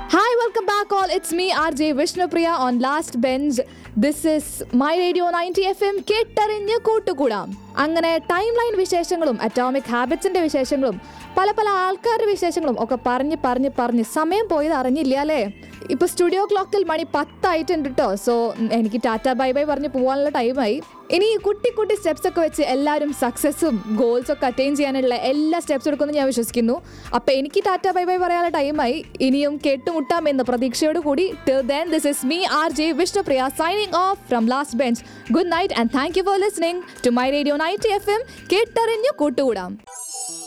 Hi, welcome back all. It's me, RJ Vishnupriya on Last Bench. This is My Radio 90 FM കേട്ടറിഞ്ഞ് കൂട്ടുകൂടാം അങ്ങനെ time line വിശേഷങ്ങളും atomic ഹാബിറ്റ്സിന്റെ വിശേഷങ്ങളും പല പല ആൾക്കാരുടെ വിശേഷങ്ങളും ഒക്കെ പറഞ്ഞ് പറഞ്ഞ് പറഞ്ഞ് സമയം പോയത് അറിഞ്ഞില്ല അല്ലേ ഇപ്പൊ സ്റ്റുഡിയോ ക്ലോക്കിൽ മണി പത്തായിട്ടുണ്ട് കേട്ടോ സോ എനിക്ക് ടാറ്റ ബൈ ബൈ പറഞ്ഞ് പോകാനുള്ള ടൈമായി ഇനി ഈ കുട്ടി കുട്ടി സ്റ്റെപ്സ് ഒക്കെ വെച്ച് എല്ലാവരും സക്സസും ഗോൾസ് ഒക്കെ അറ്റൈൻ ചെയ്യാനുള്ള എല്ലാ സ്റ്റെപ്സ് എടുക്കുമെന്ന് ഞാൻ വിശ്വസിക്കുന്നു അപ്പൊ എനിക്ക് ടാറ്റ ബൈ ബൈ പറയാനുള്ള ടൈമായി ഇനിയും കേട്ടുമുട്ടാം എന്ന പ്രതീക്ഷയോട് കൂടി till then this is me R J Vishnupriya signing off from last bench good night and thank you for listening to my radio night F M കേട്ടറിഞ്ഞു കൂട്ടുകൂടാം